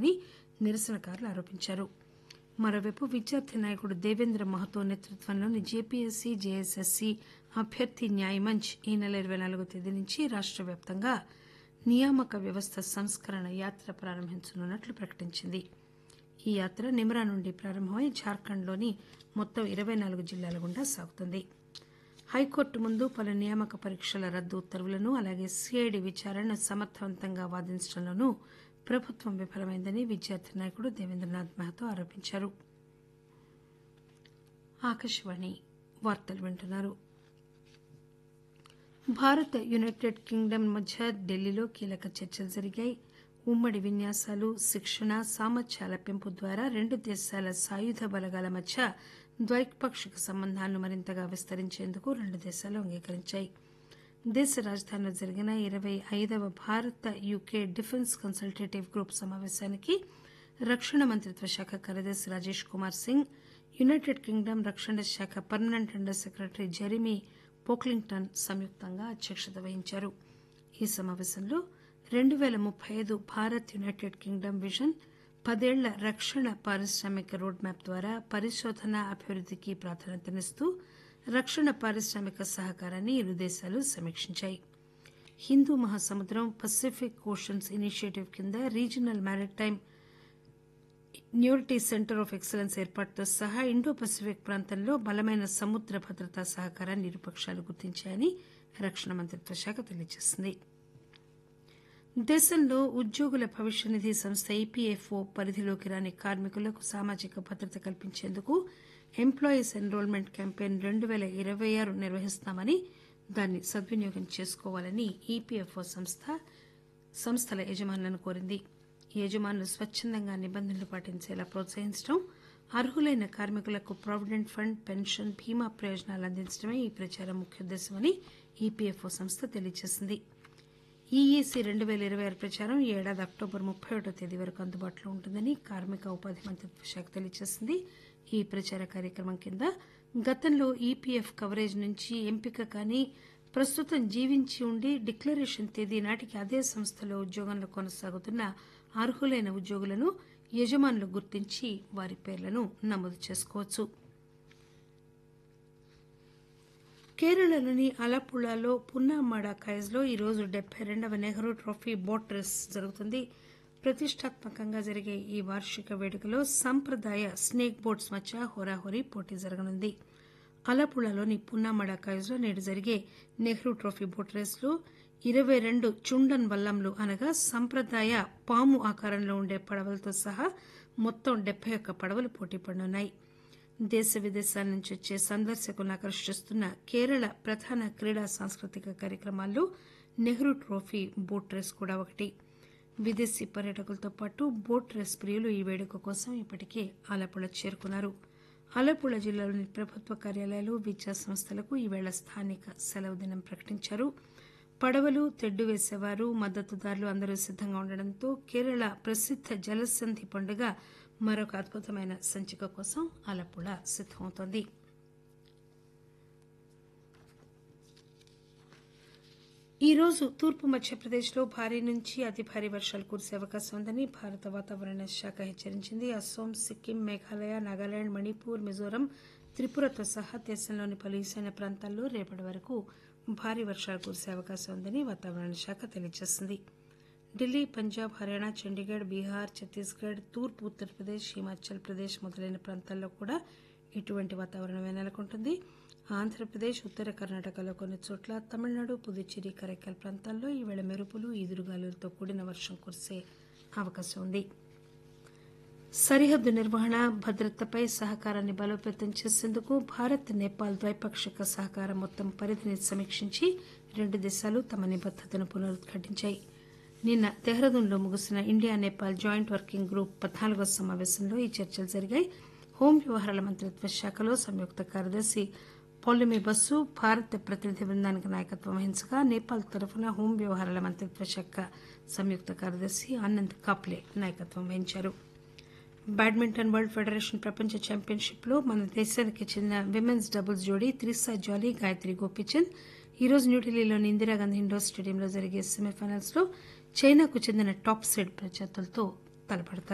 చేస్తున్నారని నిరసనకారులు ఆరోపించారు మరోవైపు విద్యార్థి నాయకుడు దేవేంద్ర మహతో నేతృత్వంలోని జేపీఎస్సీ జేఎస్ఎస్సీ అభ్యర్థి న్యాయ్ మంచ్ ఈ నెల ఇరవై నాలుగో తేదీ నుంచి రాష్ట వ్యాప్తంగా నియామక వ్యవస్థ సంస్కరణ యాత్ర ప్రారంభించనున్నట్లు ప్రకటించింది ఈ యాత్ర నిమ్రా నుండి ప్రారంభమై జార్ఖండ్లోని మొత్తం ఇరవై నాలుగు జిల్లాల గుండా సాగుతుంది హైకోర్టు ముందు పలు నియామక పరీక్షల రద్దు ఉత్తర్వులను అలాగే సిఐడి విచారణను సమర్థవంతంగా వాదించడంలోనూ ప్రభుత్వం విఫలమైందని విద్యార్థి నాయకుడు దేవేంద్రనాథ్ మహతో ఆరోపించారు ఆకాశవాణి వార్తలు వింటున్నారు భారత్ యునైటెడ్ కింగ్డమ్ మధ్య ఢిల్లీలో కీలక చర్చలు జరిగాయి ఉమ్మడి విన్యాసాలు శిక్షణ సామర్థ్యాల పెంపు ద్వారా రెండు దేశాల సాయుధ బలగాల మధ్య ద్వైపాక్షిక సంబంధాలను మరింతగా విస్తరించేందుకు రెండు దేశాలు అంగీకరించాయి దేశ రాజధానిలో జరిగిన ఇరవై ఐదవ భారత యూకే డిఫెన్స్ కన్సల్టేటివ్ గ్రూప్ సమావేశానికి రక్షణ మంత్రిత్వ శాఖ కార్యదర్శి రాజేష్ కుమార్ సింగ్ యునైటెడ్ కింగ్డమ్ రక్షణ శాఖ permanent under secretary Jeremy Pocklington సంయుక్తంగా అధ్యక్షత వహించారు ఈ సమావేశంలో రెండు పేల ముప్పై ఐదు భారత్ యునైటెడ్ కింగ్డమ్ విజన్ పదేళ్ల రక్షణ పారిశ్రామిక రోడ్ మ్యాప్ ద్వారా పరిశోధన అభివృద్దికి ప్రాధాన్యతనిస్తూ రక్షణ పారిశ్రామిక సహకారాన్ని ఇరు దేశాలు సమీక్షించాయి హిందూ మహాసముద్రం పసిఫిక్ ఓషన్స్ ఇనిషియేటివ్ కింద regional maritime security centre of excellence ఏర్పాటుతో సహా ఇండో పసిఫిక్ ప్రాంతంలో బలమైన సముద్ర భద్రతా సహకారాన్ని ఇరుపక్షాలు గుర్తించాయని రక్షణ మంత్రిత్వ శాఖ తెలియజేసింది దేశంలో ఉద్యోగుల భవిష్య నిధి సంస్థ ఈపీఎఫ్ఓ పరిధిలోకి రాని కార్మికులకు సామాజిక భద్రత కల్పించేందుకు ఎంప్లాయీస్ ఎన్రోల్మెంట్ క్యాంపెయిన్ రెండు పేల ఇరవై ఆరు నిర్వహిస్తామని దాన్ని సద్వినియోగం చేసుకోవాలని ఈపీఎఫ్ఓ సంస్థ సంస్థల యజమానులను కోరింది యజమానులు స్వచ్చందంగా నిబంధనలు పాటించేలా ప్రోత్సహించడం అర్హులైన కార్మికులకు ప్రావిడెంట్ ఫండ్ పెన్షన్ బీమా ప్రయోజనాలు అందించడమే ఈ ప్రచారం ముఖ్యోద్దేశమని ఈపీఎఫ్ఓ సంస్థ తెలియజేసింది ఈఈసీ రెండు పేల ఇరవై ఆరు ప్రచారం ఈ ఏడాది అక్టోబర్ ముప్పై ఒకటో తేదీ వరకు అందుబాటులో ఉంటుందని కార్మిక ఉపాధి మంత్రిత్వ శాఖ తెలియజేసింది ఈ ప్రచార కార్యక్రమం కింద గతంలో ఈపీఎఫ్ కవరేజ్ నుంచి ఎంపిక కానీ ప్రస్తుతం జీవించి ఉండి డిక్లరేషన్ తేదీ నాటికి అదే సంస్థలో ఉద్యోగంలో కొనసాగుతున్న అర్హులైన ఉద్యోగులను యజమానులు గుర్తించి వారి పేర్లను నమోదు చేసుకోవచ్చు కేరళలోని అలపుళాలో పున్నామాడ కైజ్లో ఈరోజు డెబ్బై రెండవ నెహ్రూ ట్రోఫీ బోట్ రేస్ జరుగుతుంది ప్రతిష్టాత్మకంగా జరిగే ఈ వార్షిక వేడుకలో సంప్రదాయ స్నేక్ బోట్స్ మధ్య హోరాహోరీ పోటీ జరగనుంది అలపుళాలోని పున్నామడ కైజ్లో నేడు జరిగే నెహ్రూ ట్రోఫీ బోట్ రేసులో ఇరవై రెండు చుండన్ వల్లంలు అనగా సంప్రదాయ పాము ఆకారంలో ఉండే పడవలతో సహా మొత్తం డెబ్బై ఒక్క పడవలు పోటీ పడనున్నాయి దేశ విదేశాల నుంచి వచ్చే సందర్శకులను ఆకర్షిస్తున్న కేరళ ప్రధాన క్రీడా సాంస్కృతిక కార్యక్రమాల్లో నెహ్రూ ట్రోఫీ బోట్ రేస్ కూడా ఒకటి విదేశీ పర్యాటకులతో పాటు బోట్ రేస్ ప్రియులు ఈ వేడుక కోసం ఇప్పటికే ఆలపుళ చేరుకున్నారు ఆలపుళ జిల్లాలోని ప్రభుత్వ కార్యాలయాలు విద్యా సంస్థలకు ఈవేళ స్థానిక సెలవు దినం ప్రకటించారు పడవలు తెడ్డు వేసేవారు మద్దతుదారులు అందరూ సిద్దంగా ఉండడంతో కేరళ ప్రసిద్ధ జలసంధి పండుగ మరొక అద్భుతమైన సంచిక కోసం ఆలపుళ సిద్దమవుతోంది ఈ రోజు తూర్పు మధ్యప్రదేశ్లో భారీ నుంచి అతి భారీ వర్షాలు కురిసే అవకాశం ఉందని భారత వాతావరణ శాఖ హెచ్చరించింది అస్సోం సిక్కిం మేఘాలయ నాగాలాండ్ మణిపూర్ మిజోరం త్రిపురతో సహా దేశంలోని పలు ఈశాన్య ప్రాంతాల్లో రేపటి వరకు భారీ వర్షాలు కురిసే అవకాశం ఉందని వాతావరణ శాఖ తెలియజేసింది ఢిల్లీ పంజాబ్ హర్యానా చండీగఢ్ బీహార్ ఛత్తీస్గఢ్ తూర్పు ఉత్తరప్రదేశ్ హిమాచల్ ప్రదేశ్ మొదలైన ప్రాంతాల్లో కూడా ఇటువంటి వాతావరణమే నెలకొంటుంది ఆంధ్రప్రదేశ్ ఉత్తర కర్ణాటకలో కొన్ని చోట్ల తమిళనాడు పుదుచ్చేరి కరైకల్ ప్రాంతాల్లో ఈవేళ మెరుపులు ఈదురుగాలులతో కూడిన వర్షం కురిసే అవకాశం ఉంది సరిహద్దు నిర్వహణ భద్రతపై సహకారాన్ని బలోపేతం చేసేందుకు భారత్ నేపాల్ ద్వైపాక్షిక సహకారం మొత్తం పరిధిని సమీక్షించి రెండు దేశాలు తమ నిబద్దతను పునరుద్ఘాటించాయి నిన్న దెహ్రాదూన్లో ముగిసిన India Nepal joint working group పద్నాలుగో సమావేశంలో ఈ చర్చలు జరిగాయి హోం వ్యవహారాల మంత్రిత్వ శాఖలో సంయుక్త కార్యదర్శి పౌలమి బస్సు భారత ప్రతినిధి బృందానికి నాయకత్వం వహించగా నేపాల్ తరఫున హోం వ్యవహారాల మంత్రిత్వ శాఖ సంయుక్త కార్యదర్శి ఆనంద్ కాప్లే నాయకత్వం వహించారు బ్యాడ్మింటన్ వరల్డ్ ఫెడరేషన్ ప్రపంచ ఛాంపియన్షిప్ లో మన దేశానికి చెందిన విమెన్స్ డబుల్స్ జోడీ త్రిసా జాలీ గాయత్రి గోపిచంద్ ఈరోజు న్యూఢిల్లీలోని ఇందిరాగాంధీ ఇండోర్ స్టేడియంలో జరిగే సెమీఫైనల్స్ లో చైనాకు చెందిన టాప్ సీడ్ ప్రత్యర్థులతో తలపడతారు